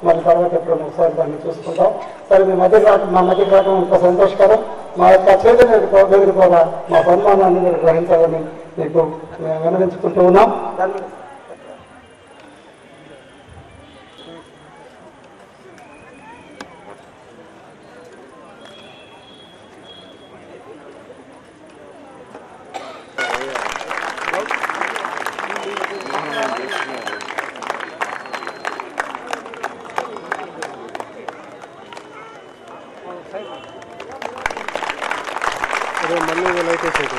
మళ్ళీ తర్వాత ఎప్పుడు ఒకసారి దాన్ని చూసుకుంటాం సరే మీ మధ్య రావడం మా మధ్య రావడం ఇంత సంతోషకరం మా యొక్క చైతన్య దగ్గర కూడా మా సన్మానాన్ని మీరు గ్రహించాలని మీకు మేము వినవించుకుంటూ ఉన్నాం దాన్ని అదే మళ్ళీ లైట్ వేసేది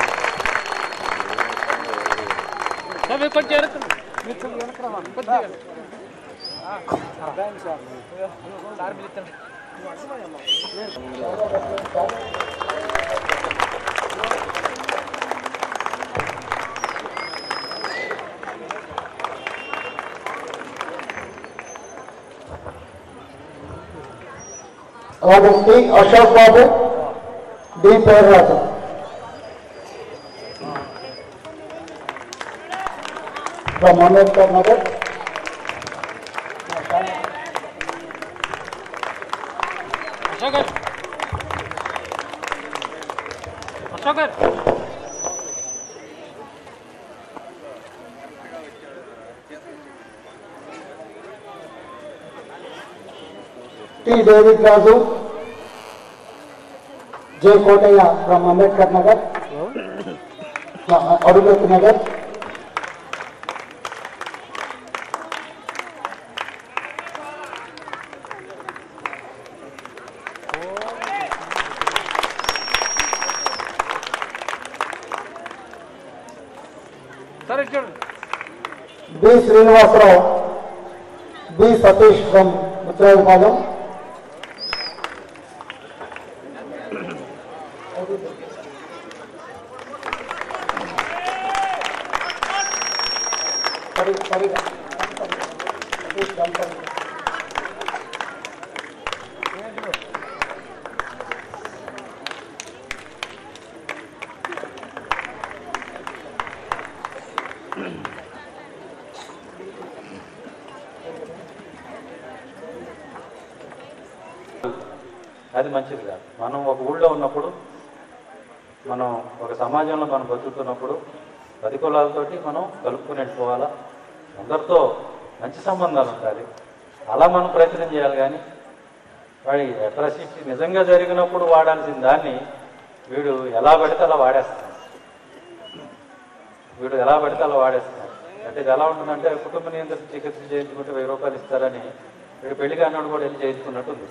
అలాగే T Ashok Babu D Perraju from Ambedkar Nagar T David Raju J Kotaiah from Ambedkar Nagar అడుగులకు నగర్ సరే చూడండి B Srinivasarao B Satish from Uttaradipalem సరి- సరిగా. సతీష్ గంపల్లి. అది మంచిది కాదు మనం ఒక ఊళ్ళో ఉన్నప్పుడు మనం ఒక సమాజంలో మనం బతుకుతున్నప్పుడు పది కులాలతోటి మనం కలుపుకొని వెళ్ళిపోవాలా అందరితో మంచి సంబంధాలు ఉండాలి అలా మనం ప్రయత్నం చేయాలి కానీ వాడి అట్రాసిటీ నిజంగా జరిగినప్పుడు వాడాల్సిన దాన్ని వీడు ఎలా పడితే అలా వాడేస్తాడు వీడు ఎలా పడితే అలా వాడేస్తాడు అంటే ఇది ఎలా ఉంటుందంటే కుటుంబ నియంత్రణ చికిత్స చేయించుకుంటే వెయ్యి రూపాయలు ఇస్తారని వీడు పెళ్లి కానివాడు కూడా వెళ్ళి చేయించుకున్నట్టుంది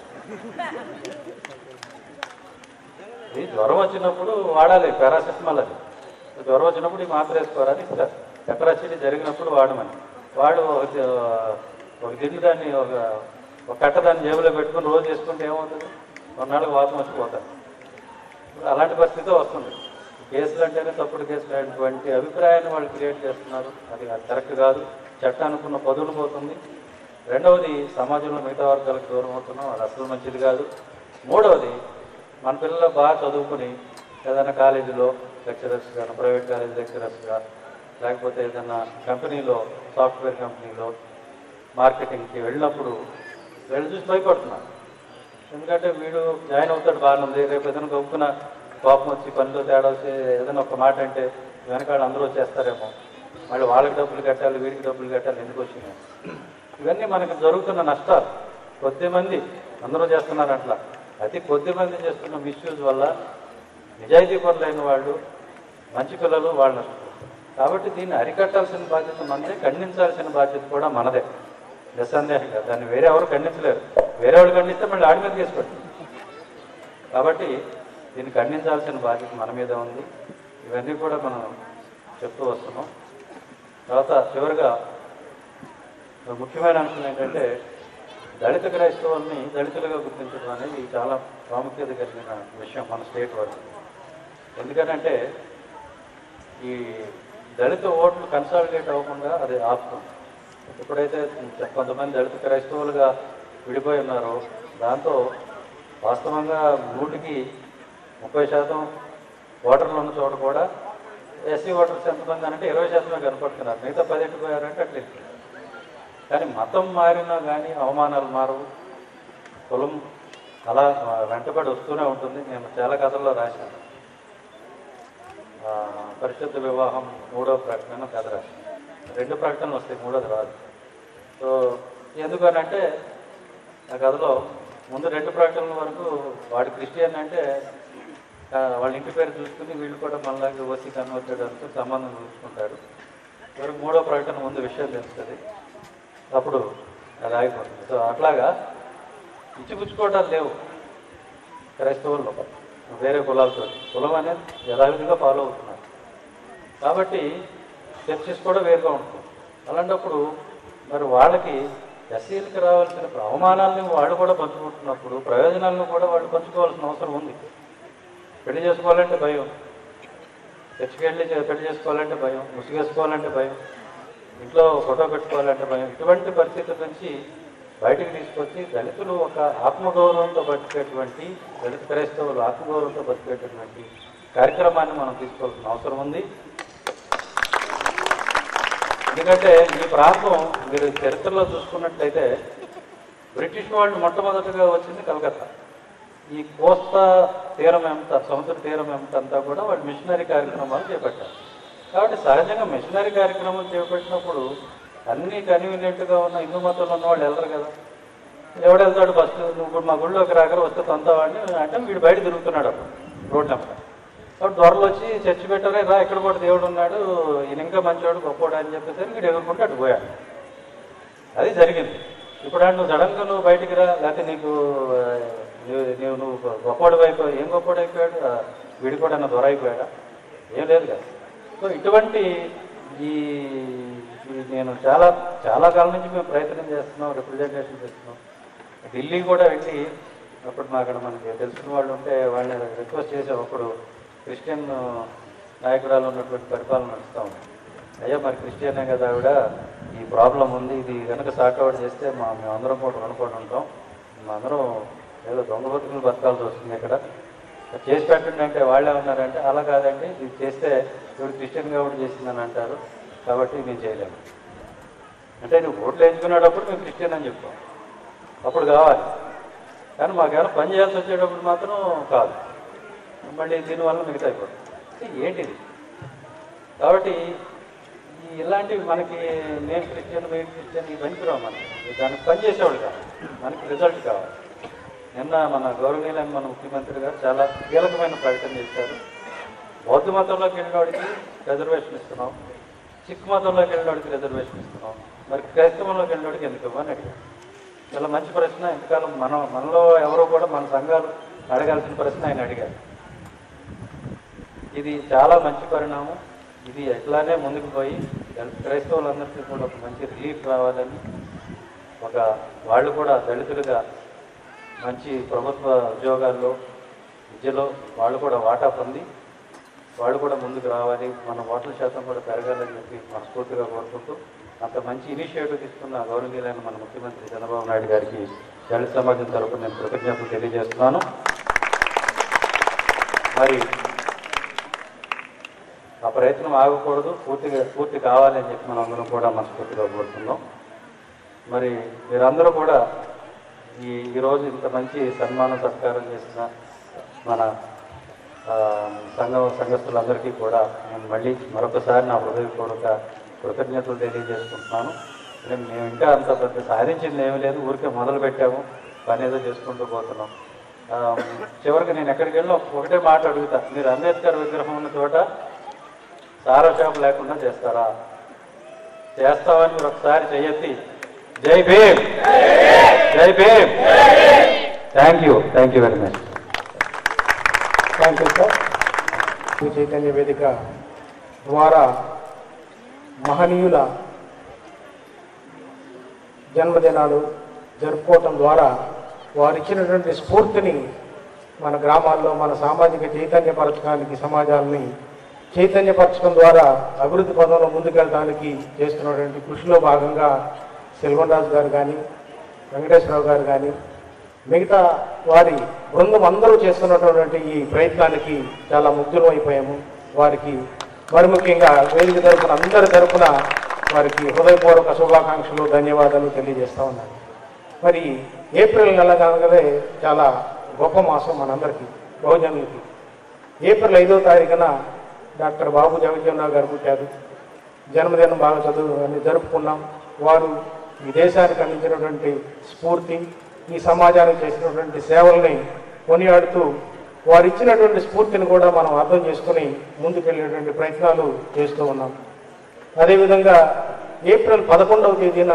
ఇది జ్వరం వచ్చినప్పుడు వాడాలి పారాసెటమాల్ అది జ్వరం వచ్చినప్పుడు ఈ మాత్ర వేసుకోవాలని ఇస్తారు ఎకరాచిటీ జరిగినప్పుడు వాడమని వాడు ఒక ది- ఒక దిండు దాన్ని ఒక ఒక కట్ట దాన్ని జేబులో పెట్టుకుని రోజు చేసుకుంటే ఏమవుతుంది కొన్నాళ్ళకి వాతం వచ్చిపోతారు ఇప్పుడు అలాంటి పరిస్థితి వస్తుంది కేసులు అంటేనే తప్పుడు కేసులు అటువంటి అభిప్రాయాన్ని వాళ్ళు క్రియేట్ చేస్తున్నారు అది అది కరెక్ట్ కాదు చట్టానికి ఉన్న పదులు పోతుంది రెండవది సమాజంలో మిగతా వర్గాలకు దూరం అవుతున్నాం అది అసలు మంచిది కాదు మూడవది మన పిల్లలు బాగా చదువుకుని ఏదైనా కాలేజీలో లెక్చరర్స్గా ప్రైవేట్ కాలేజ్ లెక్చరర్స్గా లేకపోతే ఏదైనా కంపెనీలో సాఫ్ట్వేర్ కంపెనీలో మార్కెటింగ్కి వెళ్ళినప్పుడు వెళ్ళి చూసి భయపడుతున్నారు ఎందుకంటే వీడు జాయిన్ అవుతాడు బాగానే ఉంది రేపు ఏదైనా గొప్పన కోపం వచ్చి పనిలో తేడా వచ్చి ఏదైనా ఒక మాట అంటే వెనకాల అందరూ వచ్చేస్తారేమో మళ్ళీ వాళ్ళకి డబ్బులు కట్టాలి వీడికి డబ్బులు కట్టాలి ఎందుకు వచ్చినాయి ఇవన్నీ మనకి జరుగుతున్న నష్టాలు కొద్ది మంది అందరూ చేస్తున్నారు అట్లా అతి కొద్ది మంది చేస్తున్న మిస్యూజ్ వల్ల నిజాయితీ పరులైన వాళ్ళు మంచి పిల్లలు వాళ్ళు నష్టపోతారు కాబట్టి దీన్ని అరికట్టాల్సిన బాధ్యత మనదే ఖండించాల్సిన బాధ్యత కూడా మనదే నిస్సందేహంగా దాన్ని వేరే ఎవరు ఖండించలేరు వేరే వాళ్ళు ఖండిస్తే మళ్ళీ ఆడి మీద కేసు పెట్టు కాబట్టి దీన్ని ఖండించాల్సిన బాధ్యత మన మీద ఉంది ఇవన్నీ కూడా మనం చెప్తూ వస్తున్నాం తర్వాత చివరిగా ఒక ముఖ్యమైన అంశం ఏంటంటే దళిత క్రైస్తవుల్ని దళితులుగా గుర్తించడం అనేది చాలా ప్రాముఖ్యత కలిగిన విషయం మన స్టేట్ వరకు ఎందుకంటే ఈ దళిత ఓట్లు కన్సాలిడేట్ అవ్వకుండా అది ఆపుతుంది ఎప్పుడైతే కొంతమంది దళిత క్రైస్తవులుగా విడిపోయి ఉన్నారో దాంతో వాస్తవంగా నూటికి ముప్పై శాతం ఓటర్లు ఉన్న చోట కూడా ఎస్సీ ఓటర్స్ ఎంతమంది అంటే ఇరవై శాతమే కనపడుతున్నారు మిగతా పదిహేను పోయారంటే అట్లా వెళ్ళిపోయారు. కానీ మతం మారినా కానీ అవమానాలు మారవు కులం అలా వెంటబడి వస్తూనే ఉంటుంది నేను చాలా కథల్లో రాశాను ఆ, పరిశుద్ధ వివాహం మూడో ప్రకటన కథ రాశాను రెండు ప్రకటనలు వస్తాయి మూడోది రాదు సో ఎందుకనంటే ఆ కథలో ముందు రెండు ప్రకటనల వరకు వాడు క్రిస్టియన్ అంటే ఆ, వాళ్ళ ఇంటి పేరు చూసుకుని వీళ్ళు కూడా మనలాగే ఓసీ కన్వర్టెడ్ అనుకుని సంబంధం చూసుకుంటారు వరకు మూడో ప్రకటన ముందు విషయం తెలుస్తుంది అప్పుడు అది ఆగిపోతుంది సో అట్లాగా ఇచ్చిపుచ్చుకోవటాలు లేవు క్రైస్తవుల్లో వేరే కులాలతో కులం అనేది యథావిధిగా ఫాలో అవుతున్నారు కాబట్టి చర్చెస్ కూడా వేరుగా ఉంటుంది అలాంటప్పుడు మరి వాళ్ళకి ఎస్సీలకి రావాల్సిన అవమానాలని వాళ్ళు కూడా పంచుకుంటున్నప్పుడు ప్రయోజనాలను కూడా వాళ్ళు పంచుకోవాల్సిన అవసరం ఉంది పెళ్లి చేసుకోవాలంటే భయం చర్చికి వెళ్ళి చే- పెళ్లి చేసుకోవాలంటే భయం ముసుగేసుకోవాలంటే భయం ఇంట్లో ఫోటో పెట్టుకోవాలంటే భయం ఇటువంటి పరిస్థితుల నుంచి బయటికి తీసుకొచ్చి దళితులు ఒక ఆత్మగౌరవంతో బతికేటువంటి దళిత క్రైస్తవులు ఆత్మగౌరవంతో బతికేటటువంటి కార్యక్రమాన్ని మనం తీసుకోవాల్సిన అవసరం ఉంది ఎందుకంటే ఈ ప్రాంతం మీరు చరిత్రలో చూసుకున్నట్లయితే బ్రిటిష్ వాళ్ళు మొట్టమొదటిగా వచ్చింది కలకత్తా ఈ కోస్తా తీరం ఎంత సముద్ర తీరం ఎంత అంతా కూడా వాళ్ళు మిషనరీ కార్యక్రమాలు చేపట్టారు కాబట్టి సహజంగా మిషనరీ కార్యక్రమాలు చేపట్టినప్పుడు అన్ని కన్వీనియంట్గా ఉన్న హిందూ మతంలో ఉన్న వాళ్ళు వెళ్ళరు కదా ఎవడు వెళ్తాడు ఫస్ట్ నువ్వు ఇప్పుడు మా గుళ్ళోకి రాకరా వస్తే తంతావాడిని అంటే వీడు బయట తిరుగుతున్నాడు అప్పుడు రోడ్ నెంబర్ కాబట్టి దొరలు వచ్చి చర్చి పెట్టారే రా ఇక్కడ కూడా దేవుడు ఉన్నాడు ఈయన ఇంకా మంచివాడు గొప్పవాడు అని చెప్పేసరికి వీడు ఎగురుకుంటే అటు పోయాడు అది జరిగింది ఇప్పుడు అంటే నువ్వు సడన్గా నువ్వు బయటికి రా లేకపోతే నీకు ఆ, నువ్వు నువ్వు నువ్వు గొప్పవాడు అయిపోయావు ఏం గొప్పవాడు అయిపోయాడు ఆ, వీడు కూడా నా దొర అయిపోయాడా ఏం లేదు కదా సో ఇటువంటి ఈ ఈ నేను చాలా చాలా కాలం నుంచి మేము ప్రయత్నం చేస్తున్నాం రిప్రజెంటేషన్ చేస్తున్నాం ఢిల్లీ కూడా వెళ్ళి అప్పుడు మా అక్కడ మనకి తెలిసిన వాళ్ళు ఉంటే వాళ్ళని రిక్వెస్ట్ చేసాం అప్పుడు క్రిస్టియన్ నాయకురాలు ఉన్నటువంటి పరిపాలన నడుస్తూ ఉంది అయ్యా మరి క్రిస్టియనే కదా ఆవిడ ఈ ప్రాబ్లం ఉంది ఇది కనుక సార్ట్అవుట్ చేస్తే మా మేమందరం కూడా రుణపడి ఉంటాం మేమందరం ఏదో దొంగ బతుకులు బతకాల్సి వస్తుంది ఇక్కడ అది చేసి పెట్టండి అంటే వాళ్ళే ఉన్నారంటే అలా కాదండి ఇది చేస్తే ఇప్పుడు క్రిస్టియన్ కాబట్టి చేసిందని అంటారు కాబట్టి మేము చేయలేము అంటే నువ్వు ఓట్లు వేయించుకునేటప్పుడు మేము క్రిస్టియన్ అని చెప్తాం అప్పుడు కావాలి కానీ మాకేమైనా పని చేయాల్సి వచ్చేటప్పుడు మాత్రం కాదు మళ్ళీ దీనివల్ల మిగతా అయిపోతుంది అంటే ఏంటిది కాబట్టి ఈ ఇలాంటివి మనకి నేను క్రిస్టియన్ మీరు క్రిస్టియన్ ఈ పనికిరావు మనకి దానికి పని చేసేవాడు కాదు మనకి రిజల్ట్ కావాలి నిన్న మన గౌరవనీయులైన మన ముఖ్యమంత్రి గారు చాలా కీలకమైన ప్రకటన చేశారు బౌద్ధ మతంలోకి వెళ్ళిన వాడికి రిజర్వేషన్ ఇస్తున్నాం సిక్ మతంలోకి వెళ్ళిన వాడికి రిజర్వేషన్ ఇస్తున్నాం మరి క్రైస్తవంలోకి వెళ్ళిన వాడికి ఎందుకు ఇవ్వని అడిగారు చాలా మంచి ప్రశ్న ఇంతకాలం మనం మనలో ఎవరో కూడా మన సంఘాలు అడగాల్సిన ప్రశ్న ఆయన అడిగారు ఇది చాలా మంచి పరిణామం ఇది ఎట్లానే ముందుకు పోయి దళిత క్రైస్తవులందరికీ కూడా ఒక మంచి రిలీఫ్ రావాలని ఒక వాళ్ళు కూడా దళితులుగా మంచి ప్రభుత్వ ఉద్యోగాల్లో విద్యలో వాళ్ళు కూడా వాటా పొంది వాళ్ళు కూడా ముందుకు రావాలి మన ఓట్ల శాతం కూడా పెరగాలని చెప్పి మనస్ఫూర్తిగా కోరుకుంటూ అంత మంచి ఇనిషియేటివ్ తీసుకున్న గౌరవనీయులైన మన ముఖ్యమంత్రి చంద్రబాబు నాయుడు గారికి దళిత సమాజం తరపున నేను కృతజ్ఞతలు తెలియజేస్తున్నాను మరి ఆ ప్రయత్నం ఆగకూడదు పూర్తిగా పూర్తి కావాలని చెప్పి మనం అందరం కూడా మనస్ఫూర్తిగా కోరుతున్నాం మరి మీరందరూ కూడా ఈ ఈరోజు ఇంత మంచి సన్మాన సత్కారం చేసిన మన ఆ, సంఘ సంఘస్థులందరికీ కూడా నేను మళ్ళీ మరొకసారి నా హృదయపూర్వక కృతజ్ఞతలు తెలియజేసుకుంటున్నాను అంటే మేము ఇంకా అంత పెద్ద సాధించింది ఏమీ లేదు ఊరికే మొదలు పెట్టాము పని ఏదో చేసుకుంటూ పోతున్నాం ఆ, చివరికి నేను ఎక్కడికి వెళ్ళినా ఒకటే మాట అడుగుతా మీరు అంబేద్కర్ విగ్రహం ఉన్న చోట సారా షాప్ లేకుండా చేస్తారా చేస్తామని మీరు ఒకసారి చెయ్యొత్తి జై భీమ్ జై Bhim thank you thank you very much thank you sir Shri Chaitanya Vedika ద్వారా మహనీయుల జన్మదినాలు జరుపుకోవటం ద్వారా వారు ఇచ్చినటువంటి స్ఫూర్తిని మన గ్రామాల్లో మన సామాజిక చైతన్యపరచడానికి సమాజాన్ని చైతన్యపరచడం ద్వారా అభివృద్ధి పదంలో ముందుకెళ్ళడానికి చేస్తున్నటువంటి కృషిలో భాగంగా సెల్వన్ గారు కానీ వెంకటేశ్వరరావు గారు కానీ మిగతా వారి బృందం అందరూ చేస్తున్నటువంటి ఈ ప్రయత్నానికి చాలా ముగ్ధులం అయిపోయాము వారికి మరి ముఖ్యంగా వేదిక తరపున అందరి తరపున వారికి హృదయపూర్వక శుభాకాంక్షలు ధన్యవాదాలు తెలియజేస్తా ఉన్నాను మరి ఏప్రిల్ నెల కనుకనే చాలా గొప్ప మాసం మనందరికీ బహుజనులకి ఏప్రిల్ ఐదో తారీఖున డాక్టర్ బాబు జగజ్జీవనరావు గారు పుట్టారు జన్మదినం బాగా చదువు అన్ని జరుపుకున్నాం వారు ఈ దేశానికి అందించినటువంటి స్ఫూర్తి ఈ సమాజానికి చేసినటువంటి సేవల్ని కొనియాడుతూ వారు ఇచ్చినటువంటి స్ఫూర్తిని కూడా మనం అర్థం చేసుకుని ముందుకెళ్ళేటువంటి ప్రయత్నాలు చేస్తూ ఉన్నాం అదేవిధంగా ఏప్రిల్ పదకొండవ తేదీన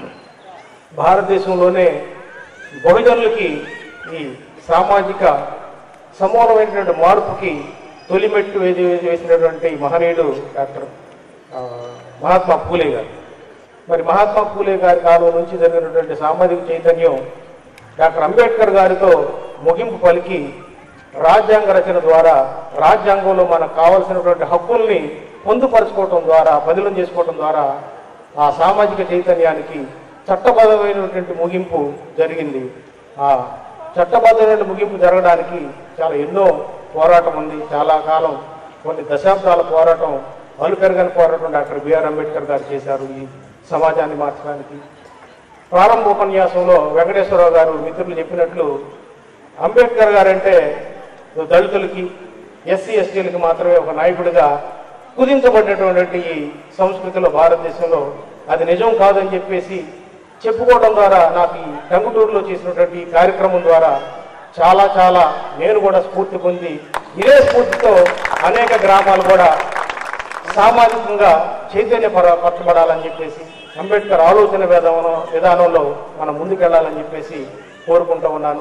భారతదేశంలోనే బహుజనులకి ఈ సామాజిక సమూలమైనటువంటి మార్పుకి తొలిమెట్టు వేసి వేసినటువంటి మహనీయుడు డాక్టర్ ఆ, మహాత్మా పూలే గారు మరి మహాత్మా పూలే గారి కాలం నుంచి జరిగినటువంటి సామాజిక చైతన్యం డాక్టర్ అంబేద్కర్ గారితో ముగింపు పలికి రాజ్యాంగ రచన ద్వారా రాజ్యాంగంలో మనకు కావలసినటువంటి హక్కుల్ని పొందుపరచుకోవటం ద్వారా బదిలం చేసుకోవటం ద్వారా ఆ సామాజిక చైతన్యానికి చట్టబద్ధమైనటువంటి ముగింపు జరిగింది ఆ చట్టబద్ధమైన ముగింపు జరగడానికి చాలా ఎన్నో పోరాటం ఉంది చాలా కాలం కొన్ని దశాబ్దాల పోరాటం అలుపెరగని పోరాటం డాక్టర్ బిఆర్ అంబేద్కర్ గారు చేశారు ఈ సమాజాన్ని మార్చడానికి ప్రారంభ ఉపన్యాసంలో వెంకటేశ్వరరావు గారు మిత్రులు చెప్పినట్లు అంబేద్కర్ గారంటే దళితులకి ఎస్సీ ఎస్టీలకి మాత్రమే ఒక నాయకుడిగా కుదించబడినటువంటి ఈ సంస్కృతిలో భారతదేశంలో అది నిజం కాదని చెప్పేసి చెప్పుకోవడం ద్వారా నాకు ఈ టంగుటూరులో చేసినటువంటి ఈ కార్యక్రమం ద్వారా చాలా చాలా నేను కూడా స్ఫూర్తి పొంది ఇదే స్ఫూర్తితో అనేక గ్రామాలు కూడా సామాజికంగా చైతన్య పర- పరచబడాలని చెప్పేసి అంబేద్కర్ ఆలోచన విధానం విధానంలో మనం ముందుకెళ్లాలని చెప్పేసి కోరుకుంటూ ఉన్నాను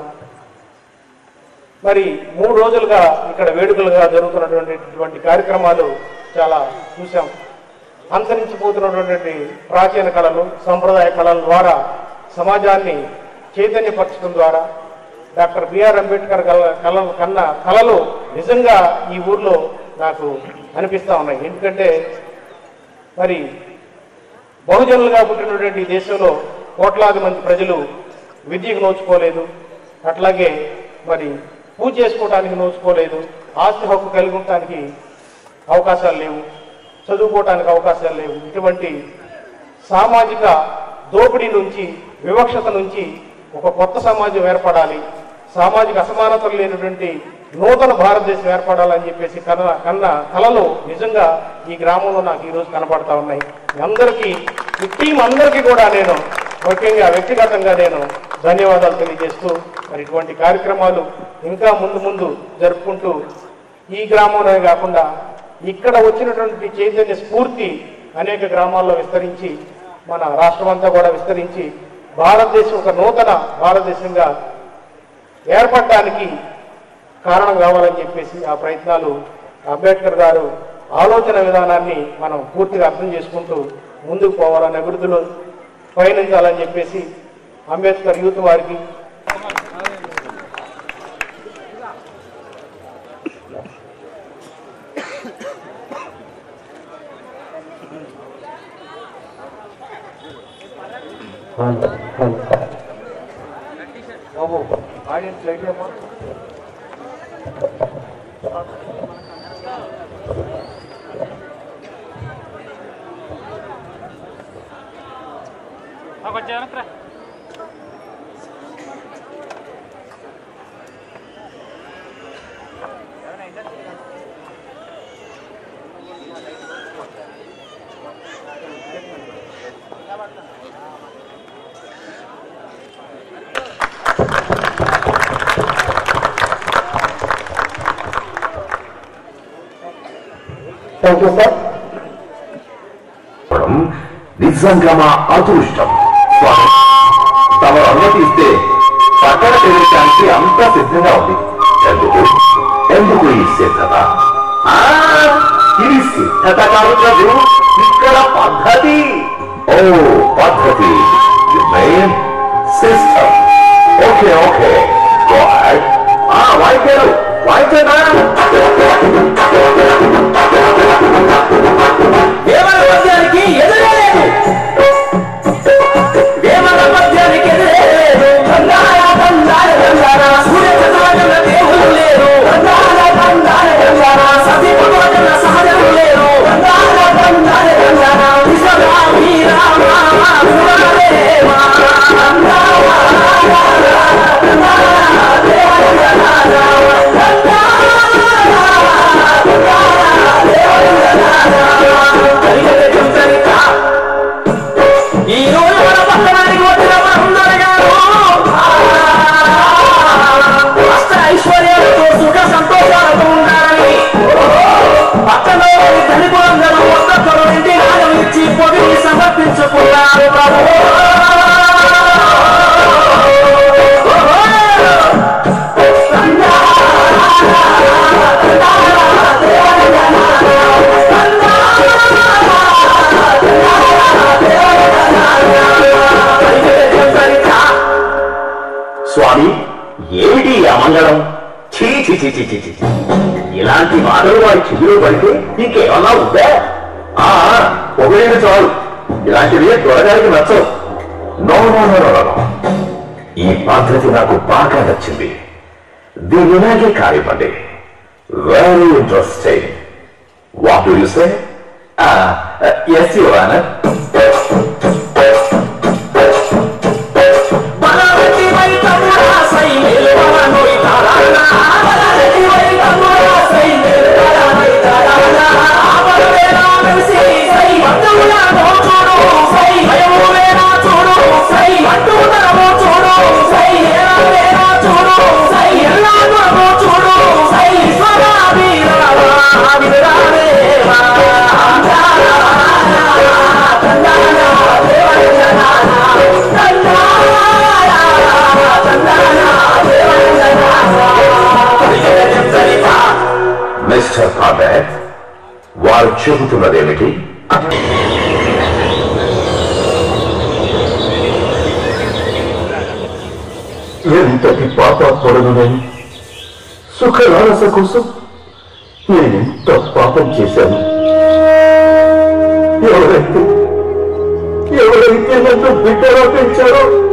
మరి మూడు రోజులుగా ఇక్కడ వేడుకలుగా జరుగుతున్నటువంటి కార్యక్రమాలు చాలా చూసాం అంతరించిపోతున్నటువంటి ప్రాచీన కళలు సంప్రదాయ కళల ద్వారా సమాజాన్ని చైతన్యపరచడం ద్వారా డాక్టర్ బిఆర్ అంబేద్కర్ కళ కళ కన్నా కళలు నిజంగా ఈ ఊర్లో నాకు అనిపిస్తా ఉన్నాయి ఎందుకంటే మరి బహుజనులుగా పుట్టినటువంటి ఈ దేశంలో కోట్లాది మంది ప్రజలు విద్యకు నోచుకోలేదు అట్లాగే మరి పూజ చేసుకోవడానికి నోచుకోలేదు ఆస్తి హక్కు కలిగి ఉండటానికి అవకాశాలు లేవు చదువుకోవటానికి అవకాశాలు లేవు ఇటువంటి సామాజిక దోపిడీ నుంచి వివక్షత నుంచి ఒక కొత్త సమాజం ఏర్పడాలి సామాజిక అసమానతలు లేనటువంటి నూతన భారతదేశం ఏర్పడాలని చెప్పేసి కన్న కన్న కళలు నిజంగా ఈ గ్రామంలో నాకు ఈరోజు కనపడతా ఉన్నాయి మీ అందరికీ ఈ టీం అందరికీ కూడా నేను ముఖ్యంగా వ్యక్తిగతంగా నేను ధన్యవాదాలు తెలియజేస్తూ మరి ఇటువంటి కార్యక్రమాలు ఇంకా ముందు ముందు జరుపుకుంటూ ఈ గ్రామంలోనే కాకుండా ఇక్కడ వచ్చినటువంటి చైతన్య స్ఫూర్తి అనేక గ్రామాల్లో విస్తరించి మన రాష్ట్రం అంతా కూడా విస్తరించి భారతదేశం ఒక నూతన భారతదేశంగా ఏర్పడటానికి కారణం కావాలని చెప్పేసి ఆ ప్రయత్నాలు అంబేద్కర్ గారు ఆలోచన విధానాన్ని మనం పూర్తిగా అర్థం చేసుకుంటూ ముందుకు పోవాలని అభివృద్ధిలో పయనించాలని చెప్పేసి అంబేద్కర్ యూత్ వారికి బాబు ఆడియన్స్ లైట్ అమ్మా కొంచెం వెనక్రా థ్యాంక్ యూ సార్ చెప్పడం నిజంగా మా అదృష్టం స్వామి తమరు అనుమతిస్తే పక్కన తెలియటానికి అంతా సిద్ధంగా ఉంది ఎందుకు ఎందుకు ఈ సిద్ధత ఆ, ఇది సిద్ధత కాదు ప్రభు ఇక్కడ పద్ధతి ఓ పద్ధతి సిస్టమ్ ఓకే ఓకే గో ఆ వాయిద్యాలు వాయిద్యనా వేమన పద్యానికి ఎదురే లేదు వేమన పద్యానికి ఎదురే లేదు బంగార బంగార బంగార సూర్య చంద్రాజన దేవులు లేరు బంగార బంగార బంగార సతీ భగవతుల సహజలు లేరు బంగార బంగార బంగార విశ్వగామి స్వామి ఏమిటి ఈ అమంగళం చీ చీ చీ చీ చీ చీ చీ. ఇలాంటి మాటలు వారి చెవిలో పడితే ఇంకేమన్నా ఉందా ఆ పొగలేదు చాలు ఇలాంటివి త్వరగానికి నచ్చవు no no no no no ఈ పద్ధతి నాకు బాగా నచ్చింది దీని ఇలాగే కానివ్వండి very interesting what do you say yes your honour బలవతి వై తమ్ముడా సై నిలవనోయ్ తారానా బలవతి వై తమ్ముడా సై నిలవనోయ్ తారానా ఆపదవేనా మెరిసి సై భక్తులా చూడు సై భయమువేనా చూడు సై పట్టుదలము చూడు సై ఏలావేనా చూడు సై ఎల్లాగుణము చూడు సై స్వరా వీరవా వీరవేవా తందానా దేవజనానా మిస్టర్ కాబెట్ వారు చెబుతున్నదేమిటి ఎంతటి పాపాత్ముడను నేను సుఖ లాలస కోసం నేనెంత పాపం చేశాను ఎవరైతే ఎవరైతే నన్ను బిడ్డగా పెంచారో